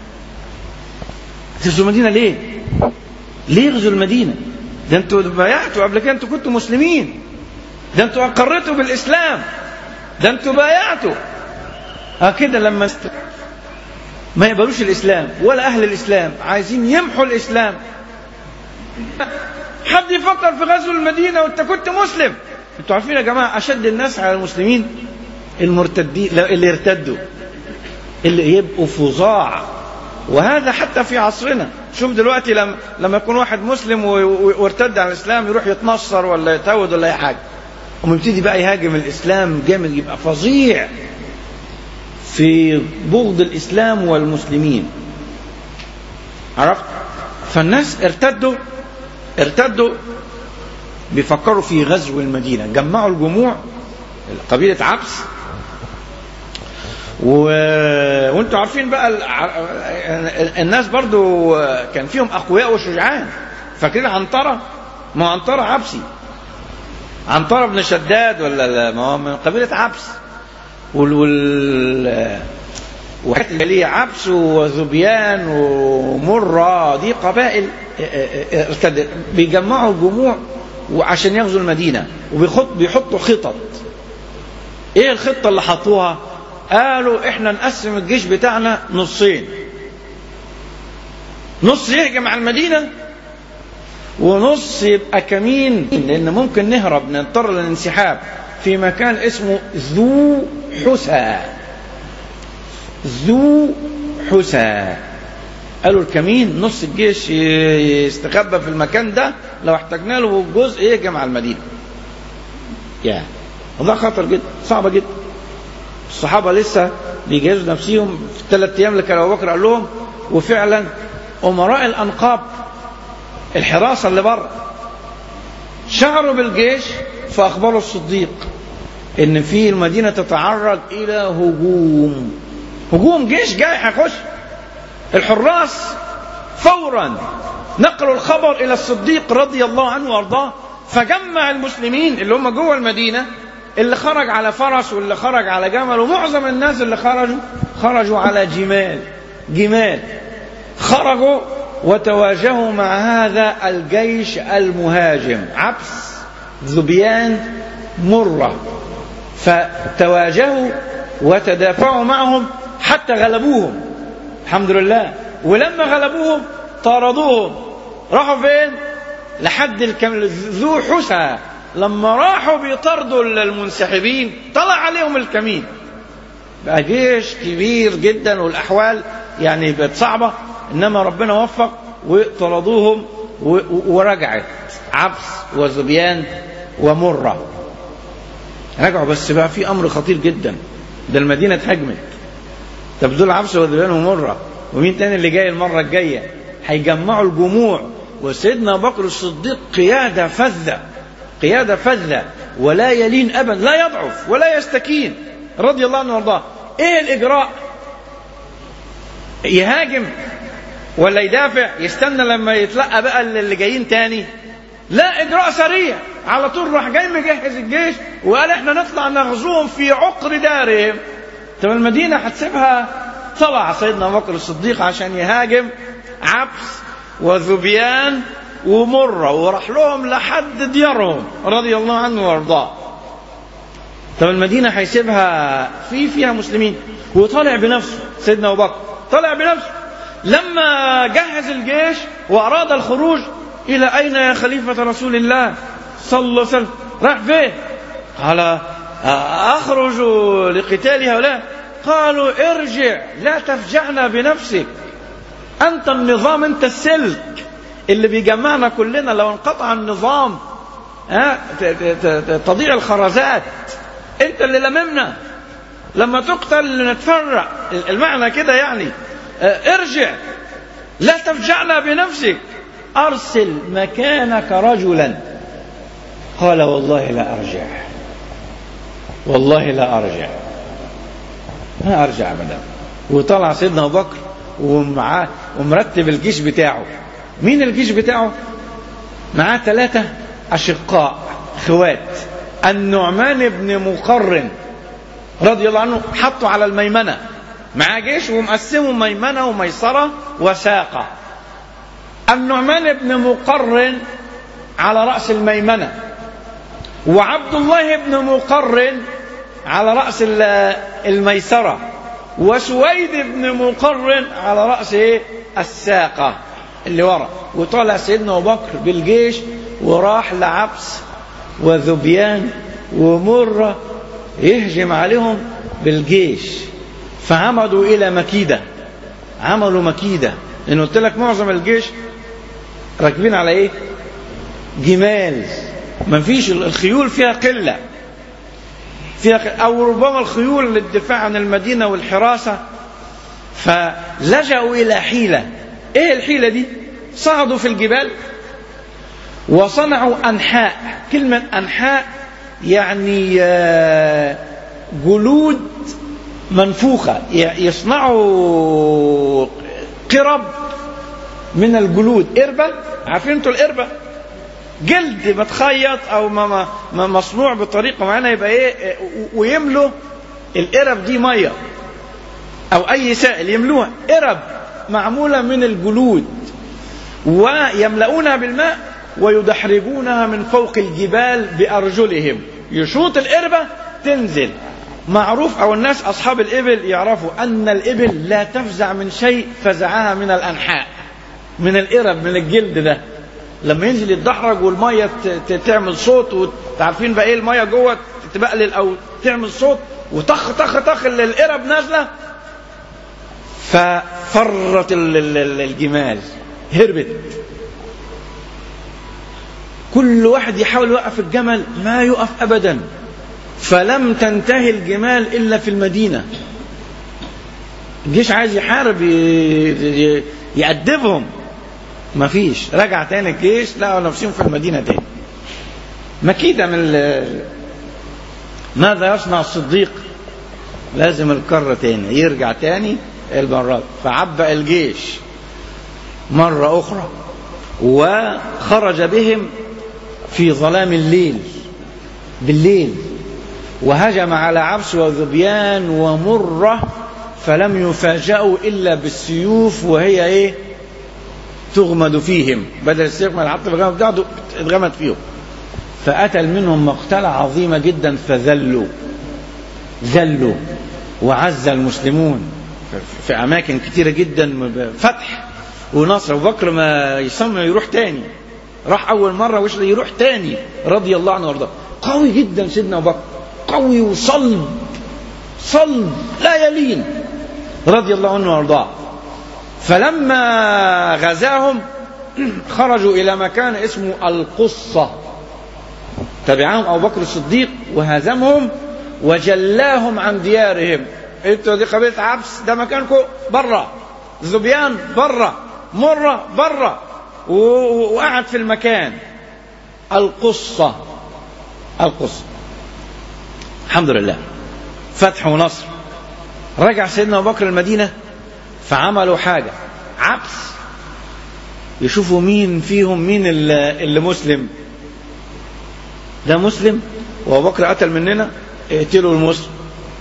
غزو المدينة ليه؟ ليه غزو المدينة؟ ده انتوا بايعتوا قبل كده انتوا كنتوا مسلمين ده انتوا اقرتوا بالاسلام ده انتوا بايعتوا اه كده لما است... ما يقبلوش الاسلام ولا اهل الاسلام عايزين يمحوا الاسلام حد يفكر في غزو المدينة وانت كنت مسلم انتوا عارفين يا جماعه اشد الناس على المسلمين المرتدين لا، اللي ارتدوا اللي يبقوا فظاع وهذا حتى في عصرنا شوف دلوقتي لما لما يكون واحد مسلم و- و- وارتد عن الاسلام يروح يتنصر ولا يتهود ولا اي حاجه ويبتدي بقى يهاجم الاسلام جامد يبقى فظيع في بغض الاسلام والمسلمين عرفت فالناس ارتدوا ارتدوا بيفكروا في غزو المدينه جمعوا الجموع قبيله عبس و... وانتوا عارفين بقى الع- الناس برضو كان فيهم اقوياء وشجعان فاكرين عنتره ما هو عنتره عبسي عنتره بن شداد ولا لا ما هو من قبيله عبس وال, وال... وحتى اللي هي عبس وذبيان ومرة دي قبائل ارتدت بيجمعوا الجموع وعشان يغزوا المدينة وبيحط بيحطوا خطط ايه الخطة اللي حطوها قالوا احنا نقسم الجيش بتاعنا نصين نص يهجم على المدينة ونص يبقى كمين لان ممكن نهرب نضطر للانسحاب في مكان اسمه ذو حسى ذو حسى قالوا الكمين نص الجيش يستخبى في المكان ده لو احتاجنا له جزء يهجم على المدينه يا وده خطر جدا صعبه جدا الصحابه لسه بيجهزوا نفسهم في الثلاث ايام اللي كان ابو بكر قال لهم وفعلا امراء الانقاب الحراسه اللي بره شعروا بالجيش فاخبروا الصديق ان في المدينه تتعرض الى هجوم هجوم جيش جاي هيخش الحراس فورا نقلوا الخبر الى الصديق رضي الله عنه وارضاه فجمع المسلمين اللي هم جوه المدينه اللي خرج على فرس واللي خرج على جمل ومعظم الناس اللي خرجوا خرجوا على جمال جمال خرجوا وتواجهوا مع هذا الجيش المهاجم عبس ذبيان مره فتواجهوا وتدافعوا معهم حتى غلبوهم الحمد لله ولما غلبوهم طاردوهم راحوا فين لحد الكم... ذو حسى لما راحوا بيطردوا المنسحبين طلع عليهم الكمين بقى جيش كبير جدا والاحوال يعني بقت صعبه انما ربنا وفق وطردوهم و... ورجعت عبس وذبيان ومره رجعوا بس بقى في امر خطير جدا ده المدينه اتهاجمت طب دول عبس وذبيان ومره ومين تاني اللي جاي المره الجايه هيجمعوا الجموع وسيدنا ابو بكر الصديق قياده فذه قياده فذه ولا يلين ابدا لا يضعف ولا يستكين رضي الله عنه وارضاه ايه الاجراء يهاجم ولا يدافع يستنى لما يتلقى بقى اللي جايين تاني لا اجراء سريع على طول راح جاي مجهز الجيش وقال احنا نطلع نغزوهم في عقر دارهم طب المدينه هتسيبها طلع سيدنا ابو بكر الصديق عشان يهاجم عبس وذبيان ومره وراح لهم لحد ديارهم رضي الله عنه وارضاه طب المدينه هيسيبها في فيها مسلمين وطالع بنفسه سيدنا ابو بكر طالع بنفسه لما جهز الجيش واراد الخروج الى اين يا خليفه رسول الله صلى الله عليه وسلم راح فين قال اخرج لقتال هؤلاء قالوا ارجع لا تفجعنا بنفسك انت النظام انت السلك اللي بيجمعنا كلنا لو انقطع النظام ها تضيع الخرزات انت اللي لممنا لما تقتل نتفرع المعنى كده يعني ارجع لا تفجعنا بنفسك ارسل مكانك رجلا قال والله لا ارجع والله لا ارجع ما ارجع ابدا وطلع سيدنا ابو بكر ومعاه ومرتب الجيش بتاعه مين الجيش بتاعه معاه ثلاثة أشقاء خوات النعمان بن مقرن رضي الله عنه حطوا على الميمنة معاه جيش ومقسمه ميمنة وميسرة وساقة النعمان بن مقرن على رأس الميمنة وعبد الله بن مقرن على رأس الميسرة وسويد بن مقرن على رأس الساقة اللي ورا وطالع سيدنا أبو بكر بالجيش وراح لعبس وذبيان ومرة يهجم عليهم بالجيش فعمدوا إلى مكيدة عملوا مكيدة لأن قلت لك معظم الجيش راكبين على إيه؟ جمال ما فيش الخيول فيها قلة فيها قلة أو ربما الخيول للدفاع عن المدينة والحراسة فلجأوا إلى حيلة إيه الحيلة دي صعدوا في الجبال وصنعوا أنحاء كلمة أنحاء يعني جلود منفوخة يصنعوا قرب من الجلود قربة عارفين انتوا القربة جلد متخيط او ما ما مصنوع بطريقه معينه يبقى ايه ويملوا القرب دي ميه او اي سائل يملوها قرب معموله من الجلود ويملؤونها بالماء ويدحرجونها من فوق الجبال بارجلهم يشوط القربه تنزل معروف او الناس اصحاب الابل يعرفوا ان الابل لا تفزع من شيء فزعها من الانحاء من القرب من الجلد ده لما ينزل يتدحرج والميه تعمل صوت وعارفين بقى ايه الميه جوه تبقلل او تعمل صوت وطخ طخ طخ القرب نازله ففرت الجمال هربت كل واحد يحاول يوقف الجمل ما يقف ابدا فلم تنتهي الجمال الا في المدينه الجيش عايز يحارب يأدبهم ما فيش رجع تاني الجيش لقوا نفسهم في المدينة تاني مكيدة من ماذا يصنع الصديق لازم الكرة تاني يرجع تاني المرات فعبأ الجيش مرة أخرى وخرج بهم في ظلام الليل بالليل وهجم على عبس وذبيان ومرة فلم يفاجأوا إلا بالسيوف وهي إيه تغمد فيهم بدل السيف ما العطف الغمد بتاعته اتغمد فيهم فقتل منهم مقتلة عظيمة جدا فذلوا ذلوا وعز المسلمون في أماكن كتيرة جدا فتح ونصر أبو بكر ما يصمم يروح تاني راح أول مرة وش يروح تاني رضي الله عنه وارضاه قوي جدا سيدنا أبو بكر قوي وصلب صلب لا يلين رضي الله عنه وارضاه فلما غزاهم خرجوا إلى مكان اسمه القصة تبعهم أبو بكر الصديق وهزمهم وجلاهم عن ديارهم انتوا دي قبيلة عبس ده مكانكم برا ذبيان برا مرة برا وقعد في المكان القصة القصة الحمد لله فتح ونصر رجع سيدنا أبو بكر المدينة فعملوا حاجة عبس يشوفوا مين فيهم مين اللي, اللي مسلم ده مسلم وابو بكر قتل مننا اقتلوا المسلم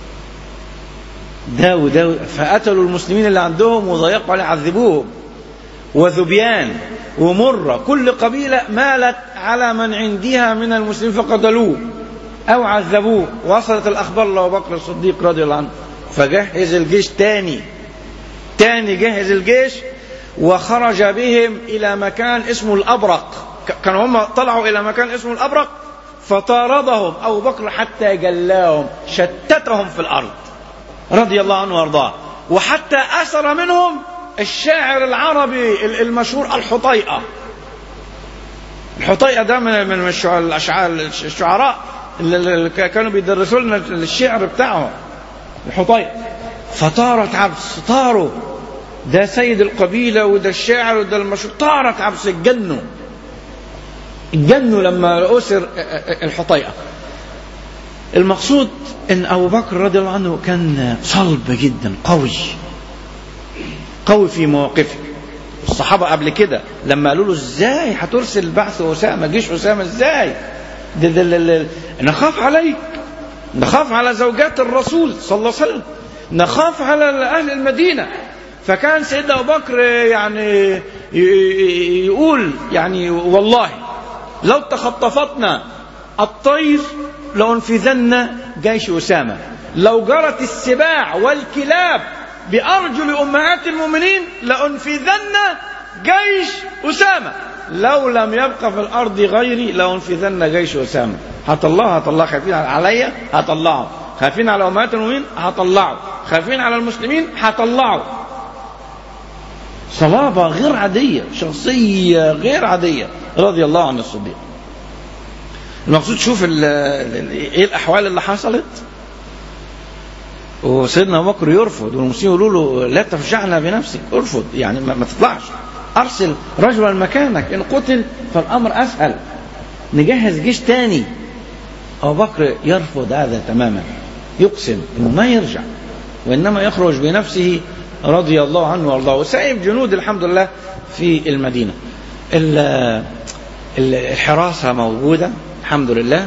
ده وده فقتلوا المسلمين اللي عندهم وضيقوا عليه عذبوهم وذبيان ومرة كل قبيلة مالت على من عندها من المسلمين فقتلوه أو عذبوه وصلت الأخبار لأبو بكر الصديق رضي الله عنه فجهز الجيش تاني تاني جهز الجيش وخرج بهم إلى مكان اسمه الأبرق كانوا هم طلعوا إلى مكان اسمه الأبرق فطاردهم أبو بكر حتى جلاهم شتتهم في الأرض رضي الله عنه وارضاه وحتى أسر منهم الشاعر العربي المشهور الحطيئة الحطيئة ده من من الشعراء اللي كانوا بيدرسوا لنا الشعر بتاعهم الحطيئة فطارت عبس طاروا ده سيد القبيلة وده الشاعر وده المشهور طارت عبس اتجنوا اتجنوا لما أسر الحطيئة المقصود ان ابو بكر رضي الله عنه كان صلب جدا قوي قوي في مواقفه الصحابه قبل كده لما قالوا له ازاي هترسل بعث اسامه جيش اسامه ازاي ده ده ده ده نخاف عليك نخاف على زوجات الرسول صلى الله عليه وسلم نخاف على اهل المدينه فكان سيدنا ابو بكر يعني يقول يعني والله لو تخطفتنا الطير لأنفذن جيش أسامة لو جرت السباع والكلاب بأرجل أمهات المؤمنين لأنفذن جيش أسامة لو لم يبقى في الأرض غيري لأنفذن جيش أسامة هطلعه هطلعه خايفين عليا هطلعه خايفين على امهات المؤمنين هطلعه خايفين على المسلمين هطلعه صلابة غير عادية شخصية غير عادية رضي الله عن الصديق المقصود شوف ال ال ايه الاحوال اللي حصلت وسيدنا ابو بكر يرفض والمسلمين يقولوا له لا تفجعنا بنفسك ارفض يعني ما, ما تطلعش ارسل رجلا مكانك ان قتل فالامر اسهل نجهز جيش تاني ابو بكر يرفض هذا تماما يقسم انه ما يرجع وانما يخرج بنفسه رضي الله عنه وارضاه وسائب جنود الحمد لله في المدينه الحراسه موجوده الحمد لله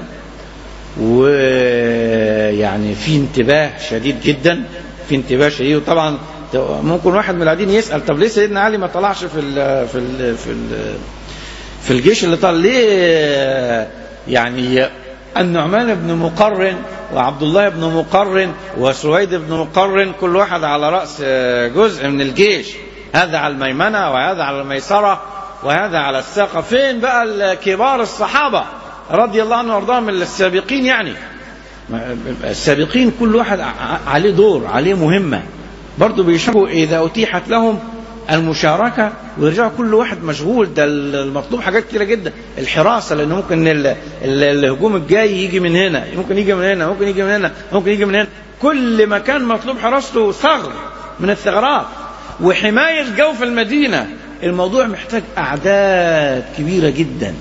ويعني في انتباه شديد جدا في انتباه شديد وطبعا ممكن واحد من القاعدين يسال طب ليه سيدنا علي ما طلعش في ال في ال في ال في الجيش اللي طلع ليه يعني النعمان بن مقرن وعبد الله بن مقرن وسويد بن مقرن كل واحد على راس جزء من الجيش هذا على الميمنه وهذا على الميسره وهذا على الساقه فين بقى كبار الصحابه رضي الله عنهم وارضاهم من السابقين يعني السابقين كل واحد عليه دور عليه مهمة برضه بيشاركوا إذا أتيحت لهم المشاركة ويرجعوا كل واحد مشغول ده المطلوب حاجات كتيرة جدا الحراسة لأن ممكن ال ال الهجوم الجاي يجي من هنا ممكن يجي من هنا ممكن يجي من هنا ممكن يجي من هنا كل مكان مطلوب حراسته ثغر من الثغرات وحماية جوف المدينة الموضوع محتاج أعداد كبيرة جدا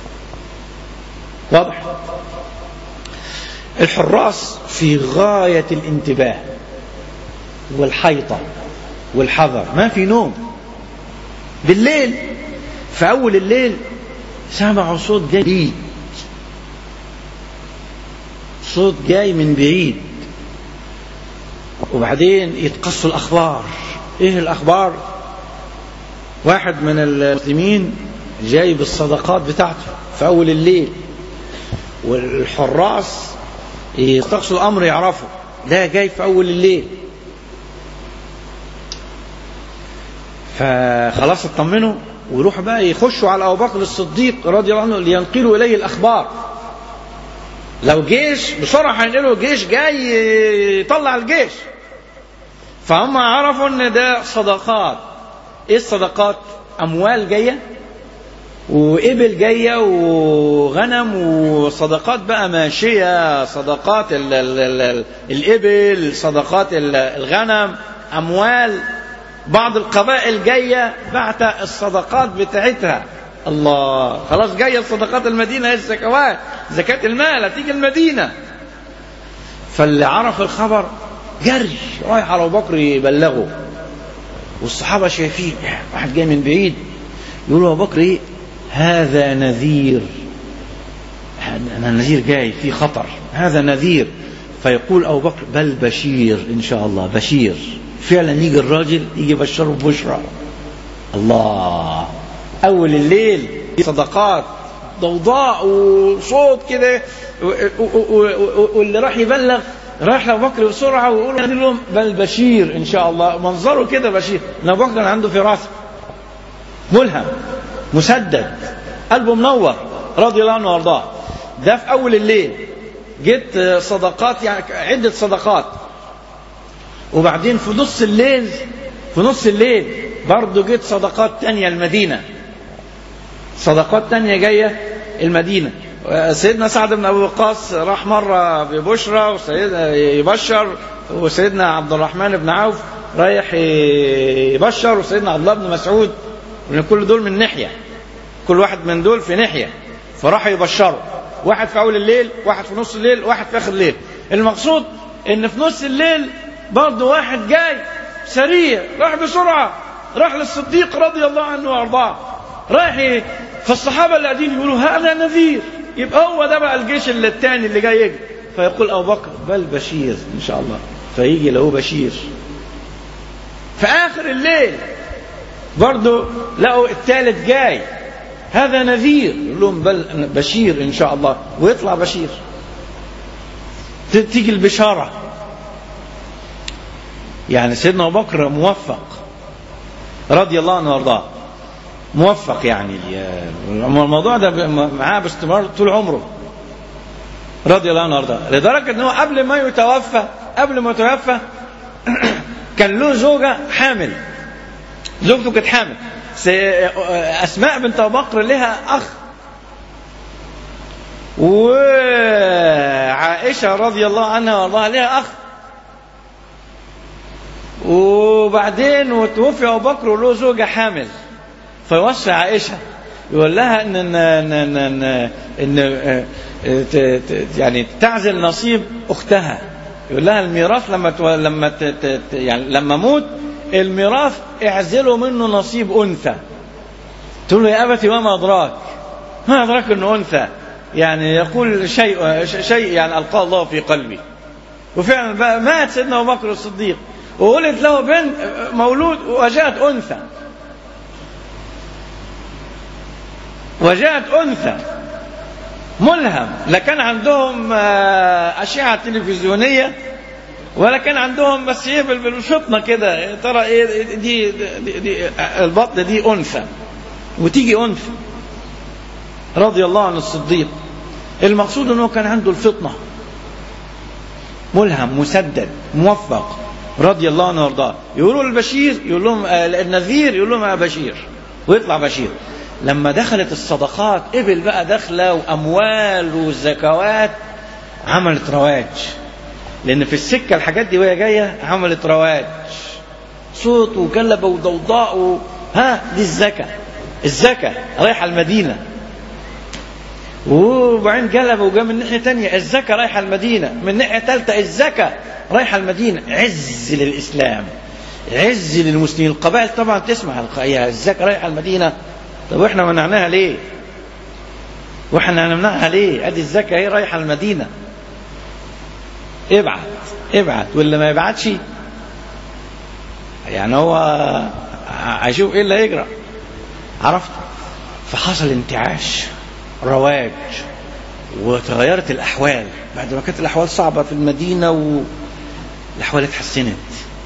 واضح الحراس في غاية الانتباه والحيطة والحذر ما في نوم بالليل في أول الليل سمعوا صوت جاي بعيد صوت جاي من بعيد وبعدين يتقصوا الأخبار إيه الأخبار واحد من المسلمين جاي بالصدقات بتاعته في أول الليل والحراس يستقصوا الامر يعرفوا ده جاي في اول الليل فخلاص اطمنوا ويروحوا بقى يخشوا على ابو بكر الصديق رضي الله عنه لينقلوا اليه الاخبار لو جيش بسرعه هينقلوا جيش جاي يطلع الجيش فهم عرفوا ان ده صدقات ايه الصدقات اموال جايه وإبل جاية وغنم وصدقات بقى ماشية صدقات ال ال ال الإبل صدقات الغنم أموال بعض القبائل جاية بعت الصدقات بتاعتها الله خلاص جاية صدقات المدينة هي الزكوات زكاة المال هتيجي المدينة فاللي عرف الخبر جري رايح على أبو بكر يبلغه والصحابة شايفين واحد جاي من بعيد يقولوا أبو بكر إيه هذا نذير أنا نذير جاي في خطر هذا نذير فيقول أبو بكر بل بشير إن شاء الله بشير فعلا يجي الراجل يجي يبشره ببشرى الله أول الليل صدقات ضوضاء وصوت كده واللي راح يبلغ راح لابو بكر بسرعه ويقول لهم بل بشير ان شاء الله منظره كده بشير ابو بكر عنده فراسه ملهم مسدد قلبه منور رضي الله عنه وارضاه ده في اول الليل جيت صدقات يعني عده صدقات وبعدين في نص الليل في نص الليل برضه جيت صدقات تانية المدينة صدقات تانية جاية المدينة سيدنا سعد بن أبي وقاص راح مرة ببشرى وسيدنا يبشر وسيدنا عبد الرحمن بن عوف رايح يبشر وسيدنا عبد الله بن مسعود كل دول من ناحية كل واحد من دول في ناحية فراحوا يبشروا واحد في أول الليل واحد في نص الليل واحد في آخر الليل المقصود إن في نص الليل برضه واحد جاي سريع راح بسرعة راح للصديق رضي الله عنه وأرضاه رايح فالصحابة اللي قاعدين يقولوا هذا نذير يبقى هو ده بقى الجيش اللي الثاني اللي جاي يجي فيقول أبو بكر بل بشير إن شاء الله فيجي له بشير في آخر الليل برضه لقوا الثالث جاي هذا نذير يقول لهم بل بشير إن شاء الله ويطلع بشير تيجي البشارة يعني سيدنا أبو بكر موفق رضي الله عنه وارضاه موفق يعني الموضوع ده معاه باستمرار طول عمره رضي الله عنه وارضاه لدرجة ان هو قبل ما يتوفى قبل ما يتوفى كان له زوجة حامل زوجته كانت حامل س- أسماء بنت أبو بكر لها أخ وعائشة رضي الله عنها وارضاها لها أخ وبعدين وتوفي أبو بكر وله زوجة حامل فيوصي عائشة يقول لها إن إن إن إن, إن, إن آه، ت- ت- يعني تعزل نصيب أختها يقول لها الميراث لما تو- لما ت- ت- ت- يعني لما موت الميراث اعزلوا منه نصيب أنثى تقول له يا أبتي وما أدراك ما أدراك أنه أنثى يعني يقول شيء شيء يعني ألقاه الله في قلبي وفعلا بقى مات سيدنا أبو بكر الصديق وولد له بنت مولود وجاءت أنثى وجاءت أنثى ملهم لا كان عندهم آه، أشعة تلفزيونية ولا كان عندهم بس ايه بال- بالفطنة كده يا ترى ايه دي, دي, دي البطن دي أنثى وتيجي أنثى رضي الله عن الصديق المقصود انه كان عنده الفطنة ملهم مسدد موفق رضي الله عنه وارضاه يقولوا البشير يقول لهم آه، النذير يقول لهم يا بشير ويطلع بشير لما دخلت الصدقات قبل بقى دخله واموال والزكوات عملت رواج لان في السكه الحاجات دي وهي جايه عملت رواج صوت وكلبه وضوضاء و... ها دي الزكاه الزكاه رايحه المدينه وبعدين قلب وجاء من ناحيه تانية الزكاه رايحه المدينه من ناحيه ثالثه الزكاه رايحه المدينه عز للاسلام عز للمسلمين القبائل طبعا تسمع الق- يا الزكاه رايحه المدينه طب واحنا منعناها ليه؟ واحنا نمنعها ليه؟ ادي الزكاه هي رايحه المدينه ابعت ابعت واللي ما يبعتش يعني هو هيشوف ايه اللي هيجرى عرفت فحصل انتعاش رواج وتغيرت الاحوال بعد ما كانت الاحوال صعبه في المدينه والاحوال اتحسنت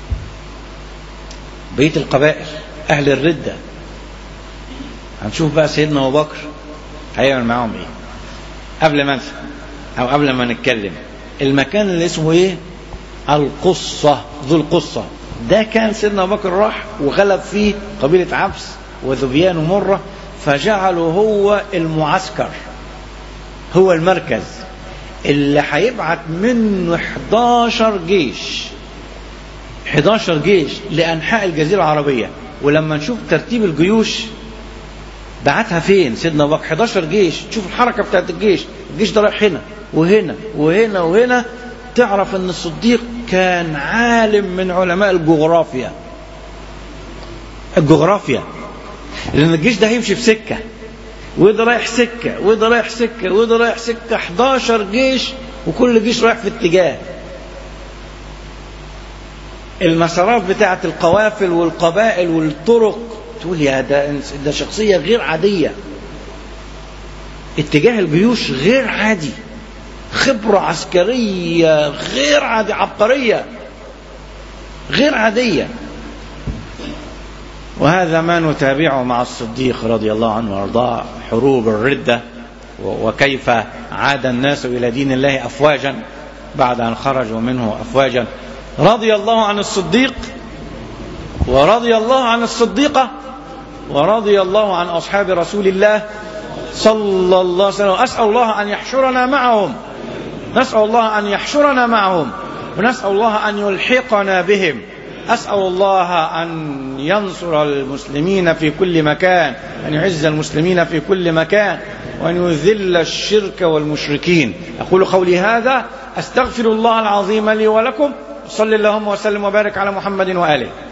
بقيه القبائل اهل الرده هنشوف بقى سيدنا ابو بكر هيعمل معاهم ايه قبل ما انسى او قبل ما نتكلم المكان اللي اسمه ايه القصة ذو القصة ده كان سيدنا أبو بكر راح وغلب فيه قبيلة عبس وذبيان ومرة فجعله هو المعسكر هو المركز اللي هيبعت منه 11 جيش 11 جيش لأنحاء الجزيرة العربية ولما نشوف ترتيب الجيوش بعتها فين سيدنا ابو بكر 11 جيش شوف الحركه بتاعت الجيش الجيش ده رايح هنا وهنا وهنا وهنا تعرف ان الصديق كان عالم من علماء الجغرافيا الجغرافيا لان الجيش ده هيمشي في سكه وده رايح سكه وده رايح سكه وده رايح سكه 11 جيش وكل جيش رايح في اتجاه المسارات بتاعت القوافل والقبائل والطرق تقول يا ده ده شخصيه غير عاديه اتجاه الجيوش غير عادي خبره عسكريه غير عادي عبقريه غير عاديه وهذا ما نتابعه مع الصديق رضي الله عنه وارضاه حروب الرده و- وكيف عاد الناس الى دين الله افواجا بعد ان خرجوا منه افواجا رضي الله عن الصديق ورضي الله عن الصديقه ورضي الله عن اصحاب رسول الله صلى الله عليه وسلم اسال الله ان يحشرنا معهم نسال الله ان يحشرنا معهم ونسال الله ان يلحقنا بهم اسال الله ان ينصر المسلمين في كل مكان ان يعز المسلمين في كل مكان وان يذل الشرك والمشركين اقول قولي هذا استغفر الله العظيم لي ولكم صلى اللهم وسلم وبارك على محمد واله